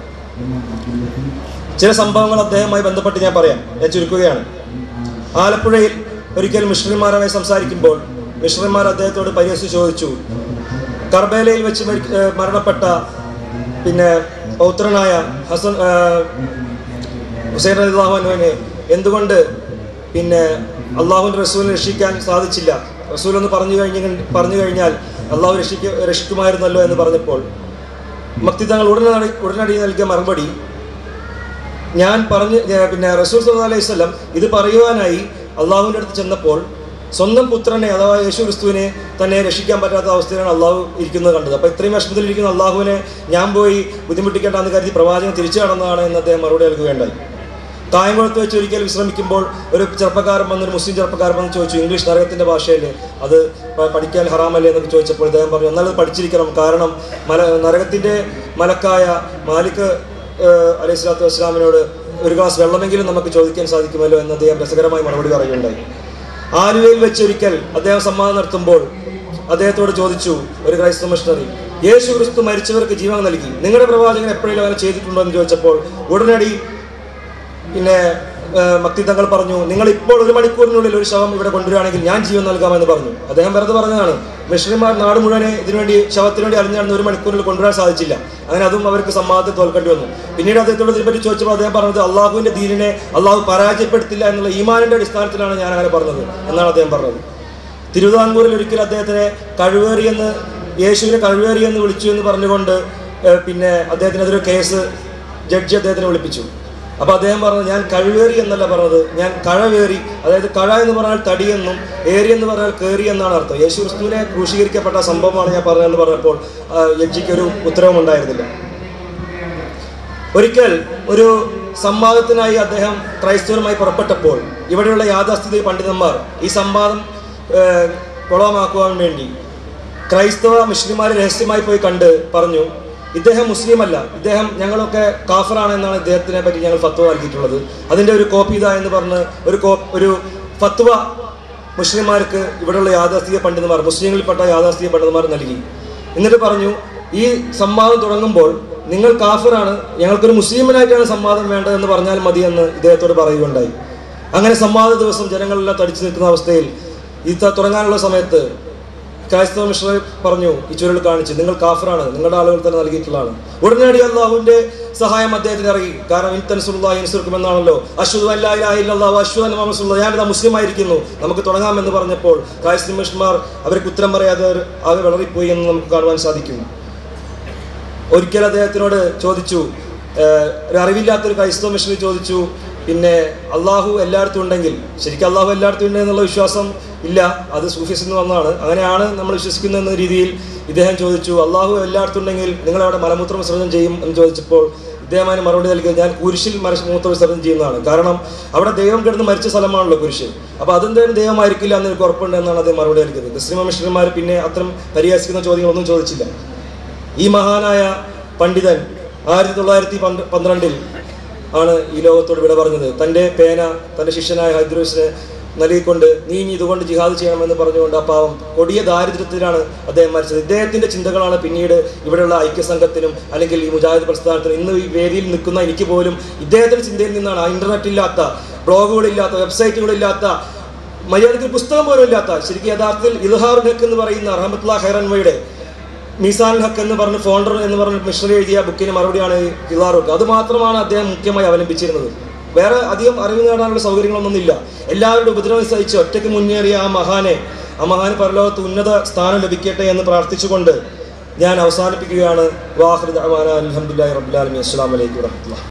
ചില സംഭവങ്ങൾ അദ്ദേഹവുമായി ബന്ധപ്പെട്ട് ഞാൻ പറയാം ഞാൻ ചുരുക്കുകയാണ് ആലപ്പുഴയിൽ ഒരിക്കൽ മിഷണറിമാരുമായി സംസാരിക്കുമ്പോൾ മിഷണറിമാർ അദ്ദേഹത്തോട് പരിഹസിച്ച് ചോദിച്ചു കർബേലയിൽ വെച്ച് മരി- ഏഹ് മരണപ്പെട്ട പിന്നെ പൗത്രനായ ഹസൻ ഏഹ് ഹുസൈൻ അള്ളാഹുവിനെ എന്തുകൊണ്ട് പിന്നെ അള്ളാഹുവിൻ്റെ റസൂലിനെ രക്ഷിക്കാൻ സാധിച്ചില്ല റസൂൽ എന്ന് പറഞ്ഞു കഴിഞ്ഞ പറഞ്ഞു കഴിഞ്ഞാൽ അള്ളാഹു രക്ഷിക്ക രക്ഷിക്കുമായിരുന്നല്ലോ എന്ന് പറഞ്ഞപ്പോൾ മക്തി തങ്ങൾ ഉടനടി ഉടനടി നൽകിയ മറുപടി ഞാൻ പറഞ്ഞ് ഞാൻ പിന്നെ റസൂൽ സല്ലല്ലാഹു അലൈഹി വസല്ലം ഇത് പറയുവാനായി അള്ളാഹുവിൻ്റെ അടുത്ത് ചെന്നപ്പോൾ സ്വന്തം പുത്രനെ അഥവാ യേശു ക്രിസ്തുവിനെ തന്നെ രക്ഷിക്കാൻ പറ്റാത്ത അവസ്ഥയിലാണ് അള്ളാഹു ഇരിക്കുന്നത് കണ്ടത് അപ്പോൾ ഇത്രയും വിഷമത്തിലിരിക്കുന്ന അള്ളാഹുവിനെ ഞാൻ പോയി ബുദ്ധിമുട്ടിക്കേണ്ടെന്ന് കരുതി പ്രവാചകൻ തിരിച്ചു കടന്നതാണ് എന്ന് അദ്ദേഹം മറുപടി നൽകുകയുണ്ടായി കായംകുളത്ത് വെച്ച് ഒരിക്കൽ വിശ്രമിക്കുമ്പോൾ ഒരു ചെറുപ്പക്കാരൻ വന്ന് ഒരു മുസ്ലിം ചെറുപ്പക്കാരൻ വന്ന് ചോദിച്ചു ഇംഗ്ലീഷ് നരകത്തിന്റെ ഭാഷയിൽ അത് പ- പഠിക്കാൻ ഹറാമല്ലേ എന്നൊക്കെ ചോദിച്ചപ്പോൾ അദ്ദേഹം പറഞ്ഞു എന്നാലും അത് പഠിച്ചിരിക്കണം കാരണം മല നരകത്തിന്റെ മലക്കായ മാലിക് ഏഹ്, അലൈഹി സ്വലാത്തു വസ്സലാമിനോട് ഒരു ഗ്ലാസ് വെള്ളമെങ്കിലും നമുക്ക് ചോദിക്കാൻ സാധിക്കുമല്ലോ എന്ന് അദ്ദേഹം രസകരമായി മറുപടി പറയുകയുണ്ടായി ആലുവയിൽ വെച്ചൊരിക്കൽ അദ്ദേഹം സമ്മാനം നടത്തുമ്പോൾ അദ്ദേഹത്തോട് ചോദിച്ചു ഒരു ക്രൈസ്തവ മിഷണറി യേശു ക്രിസ്തു മരിച്ചവർക്ക് ജീവൻ നൽകി നിങ്ങളുടെ പ്രവാചകൻ എപ്പോഴെങ്കിലും അങ്ങനെ ചെയ്തിട്ടുണ്ടോ എന്ന് ചോദിച്ചപ്പോൾ ഉടനടി പിന്നെ മക്തി തങ്ങൾ പറഞ്ഞു നിങ്ങൾ ഇപ്പോൾ ഒരു മണിക്കൂറിനുള്ളിൽ ഒരു ശവം ഇവിടെ കൊണ്ടുവരികയാണെങ്കിൽ ഞാൻ ജീവൻ നൽകാമെന്ന് പറഞ്ഞു അദ്ദേഹം വെറുതെ പറഞ്ഞതാണ് മിഷണറിമാർ നാട് മുഴുവനെ ഇതിനുവേണ്ടി ശവത്തിന് വേണ്ടി അറിഞ്ഞാണ് ഒരു മണിക്കൂറിൽ കൊണ്ടുവരാൻ സാധിച്ചില്ല അങ്ങനെ അതും അവർക്ക് സമ്മാനത്തിൽ തോൽക്കേണ്ടി വന്നു പിന്നീട് അദ്ദേഹത്തോട് ഇതിനെപ്പറ്റി ചോദിച്ചപ്പോൾ അദ്ദേഹം പറഞ്ഞത് അള്ളാഹുവിന്റെ ദീനിനെ അള്ളാഹു പരാജയപ്പെടുത്തില്ല എന്നുള്ള ഈമാനിന്റെ അടിസ്ഥാനത്തിലാണ് ഞാൻ അങ്ങനെ പറഞ്ഞത് എന്നാണ് അദ്ദേഹം പറഞ്ഞത് തിരുവിതാംകൂറിൽ ഒരിക്കൽ അദ്ദേഹത്തിനെ കഴിവേറി എന്ന് യേശുവിനെ കഴിവേറി എന്ന് വിളിച്ചു എന്ന് പറഞ്ഞുകൊണ്ട് ഏഹ്, പിന്നെ അദ്ദേഹത്തിനെതിരെ കേസ് ജഡ്ജി അദ്ദേഹത്തിനെ വിളിപ്പിച്ചു അപ്പൊ അദ്ദേഹം പറഞ്ഞു ഞാൻ കഴിവേറി എന്നല്ല പറഞ്ഞത് ഞാൻ കഴവേറി അതായത് കഴ എന്ന് പറഞ്ഞാൽ തടിയെന്നും ഏരി എന്ന് പറഞ്ഞാൽ കേറി എന്നാണ് അർത്ഥം യേശു ക്രിസ്തുവിനെ ക്രൂശീകരിക്കപ്പെട്ട സംഭവമാണ് ഞാൻ പറഞ്ഞതെന്ന് പറഞ്ഞപ്പോൾ ആ, ജഡ്ജിക്ക് ഒരു ഉത്തരവും ഉണ്ടായിരുന്നില്ല ഒരിക്കൽ ഒരു സംവാദത്തിനായി അദ്ദേഹം ക്രൈസ്തവരുമായി പുറപ്പെട്ടപ്പോൾ ഇവിടെയുള്ള യാഥാസ്ഥിതിക പണ്ഡിതന്മാർ ഈ സംവാദം ഏഹ്, കുളമാക്കുവാൻ വേണ്ടി ക്രൈസ്തവ മുസ്ലിംമാരെ രഹസ്യമായി പോയി കണ്ട് പറഞ്ഞു ഇദ്ദേഹം മുസ്ലിം അല്ല ഇദ്ദേഹം ഞങ്ങളൊക്കെ കാഫറാണ് എന്നാണ് ഇദ്ദേഹത്തിനെ പറ്റി ഞങ്ങൾ ഫത്വ നൽകിയിട്ടുള്ളത് അതിൻ്റെ ഒരു കോപ്പി ഇതാ എന്ന് പറഞ്ഞ് ഒരു കോ ഒരു ഫത്വ മുസ്ലിംമാർക്ക് ഇവിടെയുള്ള യാഥാസ്ഥിക പണ്ഡിതന്മാർ മുസ്ലിങ്ങളിൽപ്പെട്ട യാഥാസ്ഥിക പണ്ഡിതന്മാർ നൽകി എന്നിട്ട് പറഞ്ഞു ഈ സംവാദം തുടങ്ങുമ്പോൾ നിങ്ങൾ കാഫറാണ് ഞങ്ങൾക്കൊരു മുസ്ലിമിനായിട്ടാണ് സംവാദം വേണ്ടതെന്ന് പറഞ്ഞാൽ മതി എന്ന് ഇദ്ദേഹത്തോട് പറയുകയുണ്ടായി അങ്ങനെ സംവാദ ദിവസം ജനങ്ങളെല്ലാം തടിച്ചു നിൽക്കുന്ന അവസ്ഥയിൽ ഇത് തുടങ്ങാനുള്ള സമയത്ത് ക്രൈസ്തവ മിഷണറി പറഞ്ഞു ഈ ചുരുൾ കാണിച്ച് നിങ്ങൾ കാഫറാണ് നിങ്ങളുടെ ആളുകൾ തന്നെ നൽകിയിട്ടുള്ളതാണ് ഉടനടി അള്ളാഹുവിന്റെ സഹായം അദ്ദേഹത്തിന് ഇറങ്ങി കാരണം ഇൻതൻസുറുക്കുമെന്നാണല്ലോ അശ്വതു അല്ലാഹു അശ്വൻ ഞാനിതാ മുസ്ലിം ആയിരിക്കുന്നു നമുക്ക് തുടങ്ങാമെന്ന് പറഞ്ഞപ്പോൾ ക്രൈസ്തവ മിഷന്മാർ അവർക്ക് ഉത്തരം പറയാതെ അവർ ആകെ വിളറിപ്പോയി എന്ന് നമുക്ക് കാണുവാൻ സാധിക്കും ഒരിക്കൽ അദ്ദേഹത്തിനോട് ചോദിച്ചു ഏഹ്, ഒരു അറിവില്ലാത്തൊരു ക്രൈസ്തവ മിഷണറി ചോദിച്ചു പിന്നെ അള്ളാഹു എല്ലായിടത്തും ഉണ്ടെങ്കിൽ ശരിക്കും അള്ളാഹു എല്ലായിടത്തും ഉണ്ട് എന്നുള്ള വിശ്വാസം ഇല്ല അത് സൂഫിസിൽ നിന്ന് വന്നതാണ് അങ്ങനെയാണ് നമ്മൾ വിശ്വസിക്കുന്നത് എന്ന രീതിയിൽ ഇദ്ദേഹം ചോദിച്ചു അള്ളാഹു എല്ലായിടത്തും ഉണ്ടെങ്കിൽ നിങ്ങൾ അവിടെ മലമൂത്ര വിസർജനം ചെയ്യും എന്ന് ചോദിച്ചപ്പോൾ ഇദ്ദേഹം അതിന് മറുപടി നൽകിയത് ഞാൻ കുരിശിൽ മര- മൂത്ര വിസർജനം ചെയ്യുന്നതാണ് കാരണം അവിടെ ദൈവം കിടന്ന് മരിച്ച സ്ഥലമാണല്ലോ കുരിശ് അപ്പോൾ അതെന്തായാലും ദൈവമായിരിക്കില്ല എന്ന് എനിക്ക് ഉറപ്പുണ്ട് എന്നാണ് അദ്ദേഹം മറുപടി നൽകിയത് ക്രിസ്ലിമ മിഷണന്മാർ പിന്നെ അത്തരം പരിഹസിക്കുന്ന ചോദ്യങ്ങളൊന്നും ചോദിച്ചില്ല ഈ മഹാനായ പണ്ഡിതൻ ആയിരത്തി തൊള്ളായിരത്തി പന്ത്ര- പന്ത്രണ്ടിൽ ആണ് ഈ ലോകത്തോട് വിട പറഞ്ഞത് തൻ്റെ പേന തൻ്റെ ശിഷ്യനായ ഹൈദ്രോസിനെ നൽകിക്കൊണ്ട് നീ ഇനി ഇതുകൊണ്ട് ജിഹാദ് ചെയ്യണമെന്ന് പറഞ്ഞുകൊണ്ട് ആ പാവം കൊടിയ ദാരിദ്ര്യത്തിലാണ് അദ്ദേഹം മരിച്ചത് ഇദ്ദേഹത്തിൻ്റെ ചിന്തകളാണ് പിന്നീട് ഇവിടെയുള്ള ഐക്യസംഘത്തിനും അല്ലെങ്കിൽ ഈ മുജാഹിദ് പ്രസ്ഥാനത്തിനും ഇന്ന് ഈ വേദിയിൽ നിൽക്കുന്ന എനിക്ക് പോലും ഇദ്ദേഹത്തിൻ്റെ ചിന്തയിൽ നിന്നാണ് ആ ഇൻ്റർനെറ്റ് ഇല്ലാത്ത ബ്ലോഗുകളില്ലാത്ത വെബ്സൈറ്റുകളില്ലാത്ത മര്യാദയ്ക്ക് പുസ്തകം പോലും ഇല്ലാത്ത ശരിക്കും യഥാർത്ഥത്തിൽ ഇൽഹാർ ഹക്ക് എന്ന് പറയുന്ന റഹമത്തുള്ള ഹൈറൻവയുടെ മീസാൻ ഹക്ക് എന്ന് പറഞ്ഞ് ഫോണ്ടർ എന്ന് പറഞ്ഞ് മിഷണറി എഴുതിയ ബുക്കിന് മറുപടിയാണ് ഈ ഇൽഹാർ ഹക്ക് അത് മാത്രമാണ് അദ്ദേഹം മുഖ്യമായി അവലംബിച്ചിരുന്നത് വേറെ അധികം അറിവ് നേടാനുള്ള സൗകര്യങ്ങളൊന്നുമില്ല എല്ലാവരുടെ ഉപദ്രവം സഹിച്ച് ഒറ്റയ്ക്ക് മുന്നേറിയ ആ മഹാനെ ആ മഹാന് പരലോകത്ത് ഉന്നത സ്ഥാനം ലഭിക്കട്ടെ എന്ന് പ്രാർത്ഥിച്ചുകൊണ്ട് ഞാൻ അവസാനിപ്പിക്കുകയാണ് വാഹൃദ് അലഹമുല്ലാ റബുലാലമി അസ്സാം വലൈക്കും വരഹമുല്ല